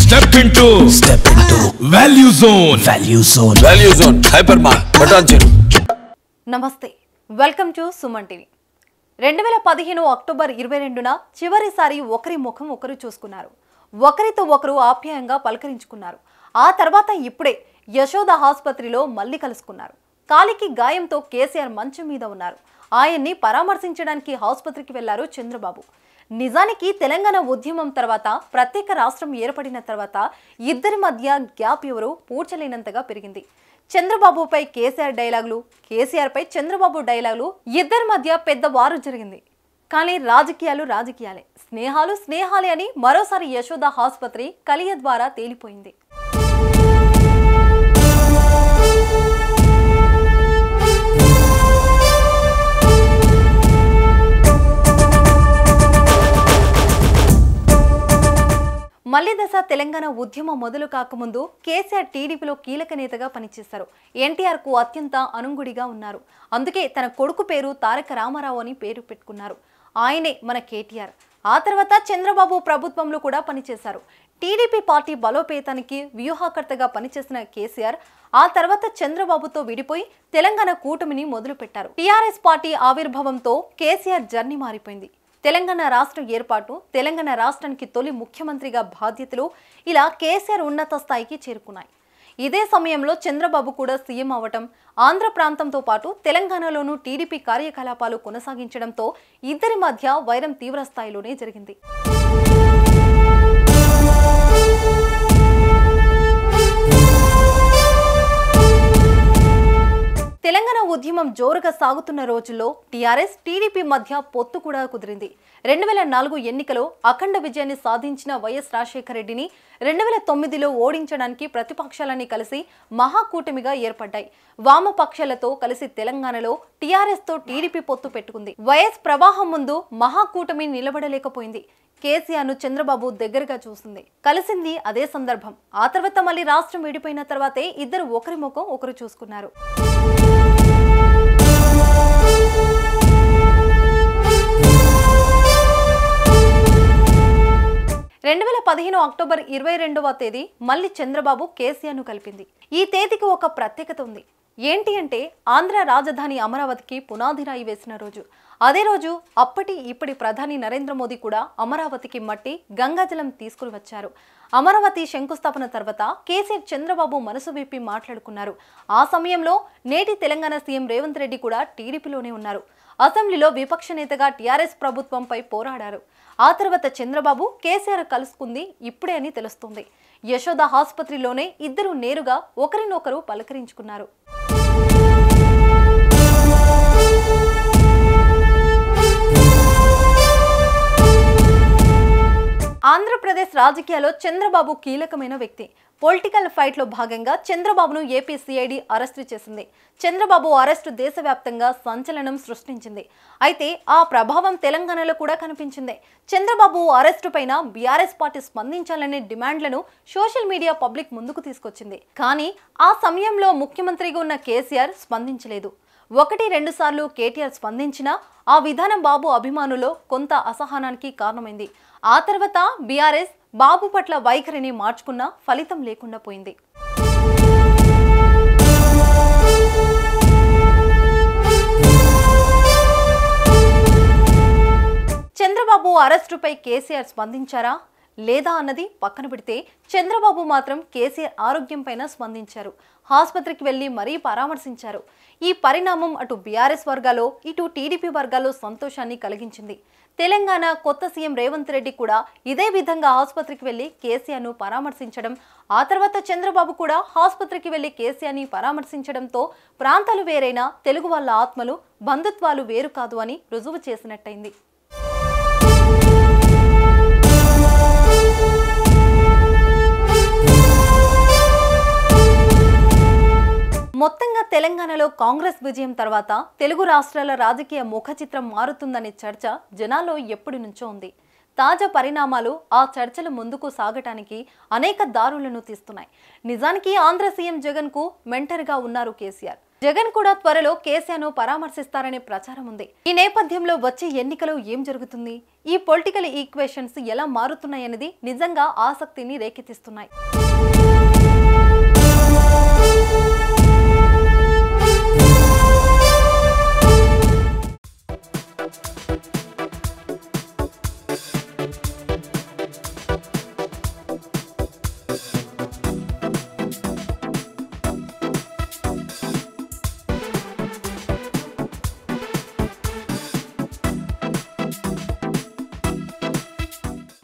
Step into Step into value zone Value Zone. Value zone hyper మార్ బటాన్ చెరు నమస్తే వెల్కమ్ టు సుమన్ టీవీ రెండు వేల పదిహేను అక్టోబర్ ఇరవై రెండున చివరిసారి ఒకరి ముఖం ఒకరు చూసుకున్నారు ఒకరితో ఒకరు ఆప్యాయంగా పలకరించుకున్నారు ఆ తర్వాత ఇప్పుడే యశోద ఆసుపత్రిలో మళ్ళీ కలుసుకున్నారు కాలికి గాయంతో కేసీఆర్ మంచం మీద ఉన్నారు ఆయన్ని పరామర్శించడానికి ఆసుపత్రికి వెళ్లారు చంద్రబాబు నిజానికి తెలంగాణ ఉద్యమం తర్వాత ప్రత్యేక రాష్ట్రం ఏర్పడిన తర్వాత ఇద్దరి మధ్య గ్యాప్ ఎవరు పూడ్చలేనంతగా పెరిగింది చంద్రబాబుపై కేసీఆర్ డైలాగులు కేసీఆర్ పై చంద్రబాబు డైలాగులు ఇద్దరి మధ్య పెద్ద వారు జరిగింది కానీ రాజకీయాలు రాజకీయాలే స్నేహాలు స్నేహాలే అని మరోసారి యశోద ఆసుపత్రి కలియ ద్వారా తేలిపోయింది మళ్లీ దశ తెలంగాణ ఉద్యమం మొదలు కాకముందు కేసీఆర్ టీడీపీలో కీలక నేతగా పనిచేశారు ఎన్టీఆర్ కు అత్యంత అనుగుడిగా ఉన్నారు అందుకే తన కొడుకు పేరు తారక రామారావు అని పేరు పెట్టుకున్నారు ఆయనే మన కేటీఆర్ ఆ తర్వాత చంద్రబాబు ప్రభుత్వంలో కూడా పనిచేశారు టీడీపీ పార్టీ బలోపేతానికి వ్యూహకర్తగా పనిచేసిన కేసీఆర్ ఆ తర్వాత చంద్రబాబుతో విడిపోయి తెలంగాణ కూటమిని మొదలుపెట్టారు టీఆర్ఎస్ పార్టీ ఆవిర్భావంతో కేసీఆర్ జర్నీ మారిపోయింది తెలంగాణ రాష్ట్రం ఏర్పాటు తెలంగాణ రాష్ట్రానికి తొలి ముఖ్యమంత్రిగా బాధ్యతలు ఇలా కేసీఆర్ ఉన్నత స్థాయికి చేరుకున్నాయి ఇదే సమయంలో చంద్రబాబు కూడా సీఎం అవటం ఆంధ్ర ప్రాంతంతో పాటు తెలంగాణలోనూ టీడీపీ కార్యకలాపాలు కొనసాగించడంతో ఇద్దరి మధ్య వైరం తీవ్ర స్థాయిలోనే జరిగింది తెలంగాణ ఉద్యమం జోరుగా సాగుతున్న రోజుల్లో టీఆర్ఎస్ టీడీపీ మధ్య పొత్తు కూడా కుదిరింది రెండు వేల నాలుగు ఎన్నికలో అఖండ విజయాన్ని సాధించిన వైఎస్ రాజశేఖర రెడ్డిని రెండు వేల తొమ్మిదిలో ఓడించడానికి ప్రతిపక్షాలన్నీ కలిసి మహాకూటమిగా ఏర్పడ్డాయి వామపక్షాలతో కలిసి తెలంగాణలో టీఆర్ఎస్ తో టీడీపీ పొత్తు పెట్టుకుంది వైఎస్ ప్రవాహం ముందు మహాకూటమి నిలబడలేకపోయింది కేసీఆర్ ను చంద్రబాబు దగ్గరగా చూసింది కలిసింది అదే సందర్భం ఆ తర్వాత మళ్ళీ రాష్ట్రం విడిపోయిన తర్వాతే ఇద్దరు ఒకరి ముఖం ఒకరు చూసుకున్నారు రెండు వేల పదిహేను అక్టోబర్ ఇరవై రెండవ తేదీ మళ్ళీ చంద్రబాబు కేసీఆర్ను కలిపింది ఈ తేదీకి ఒక ప్రత్యేకత ఉంది ఏంటి అంటే ఆంధ్ర రాజధాని అమరావతికి పునాది రాయి వేసిన రోజు అదే రోజు అప్పటి ఇప్పటి ప్రధాని నరేంద్ర మోదీ కూడా అమరావతికి మట్టి గంగాజలం తీసుకుని వచ్చారు అమరావతి శంకుస్థాపన తర్వాత కేసీఆర్ చంద్రబాబు మనసు విప్పి మాట్లాడుకున్నారు ఆ సమయంలో నేటి తెలంగాణ సీఎం రేవంత్ రెడ్డి కూడా టీడీపీలోనే ఉన్నారు అసెంబ్లీలో విపక్ష నేతగా టీఆర్ఎస్ ప్రభుత్వంపై పోరాడారు ఆ తర్వాత చంద్రబాబు కేసీఆర్ కలుసుకుంది ఇప్పుడే అని తెలుస్తుంది యశోద ఆసుపత్రిలోనే ఇద్దరు నేరుగా ఒకరినొకరు పలకరించుకున్నారు ఆంధ్రప్రదేశ్ రాజకీయాల్లో చంద్రబాబు కీలకమైన వ్యక్తి పొలిటికల్ ఫైట్లో భాగంగా చంద్రబాబును ఏపీ సిఐడి అరెస్టు చేసింది చంద్రబాబు అరెస్టు దేశవ్యాప్తంగా సంచలనం సృష్టించింది అయితే ఆ ప్రభావం తెలంగాణలో కూడా కనిపించింది చంద్రబాబు అరెస్టు పైన బీఆర్ఎస్ పార్టీ స్పందించాలనే డిమాండ్లను సోషల్ మీడియా పబ్లిక్ ముందుకు తీసుకొచ్చింది కానీ ఆ సమయంలో ముఖ్యమంత్రిగా ఉన్న కేసీఆర్ స్పందించలేదు ఒకటి రెండు సార్లు కేటీఆర్ స్పందించినా ఆ విధానం బాబు అభిమానులో కొంత అసహనానికి కారణమైంది ఆ తర్వాత బీఆర్ఎస్ బాబు పట్ల వైఖరిని మార్చుకున్నా ఫలితం లేకుండా పోయింది చంద్రబాబు అరెస్టుపై కేసీఆర్ స్పందించారా లేదా అన్నది పక్కన పెడితే చంద్రబాబు మాత్రం కేసీఆర్ ఆరోగ్యం పైన స్పందించారు ఆసుపత్రికి వెళ్లి మరీ పరామర్శించారు ఈ పరిణామం అటు బీఆర్ఎస్ వర్గాలో ఇటు టీడీపీ వర్గాల్లో సంతోషాన్ని కలిగించింది తెలంగాణ కొత్త సీఎం రేవంత్ రెడ్డి కూడా ఇదే విధంగా ఆసుపత్రికి వెళ్లి కేసీఆర్ను పరామర్శించడం ఆ తర్వాత చంద్రబాబు కూడా ఆసుపత్రికి వెళ్లి కేసీఆర్ని పరామర్శించడంతో ప్రాంతాలు వేరైనా తెలుగు వాళ్ళ ఆత్మలు బంధుత్వాలు వేరు కాదు అని రుజువు చేసినట్టయింది మొత్తంగా తెలంగాణలో కాంగ్రెస్ విజయం తర్వాత తెలుగు రాష్ట్రాల రాజకీయ ముఖ చిత్రం మారుతుందనే చర్చ జనాల్లో ఎప్పటి నుంచో ఉంది తాజా పరిణామాలు ఆ చర్చలు ముందుకు సాగటానికి అనేక దారులను తీస్తున్నాయి నిజానికి ఆంధ్ర సీఎం జగన్ కు మెంటర్గా ఉన్నారు కేసీఆర్ జగన్ కూడా త్వరలో కేసీఆర్ను పరామర్శిస్తారనే ప్రచారం ఉంది ఈ నేపథ్యంలో వచ్చే ఎన్నికలో ఏం జరుగుతుంది ఈ పొలిటికల్ ఈక్వేషన్స్ ఎలా మారుతున్నాయనేది నిజంగా ఆసక్తిని రేకెత్తిస్తున్నాయి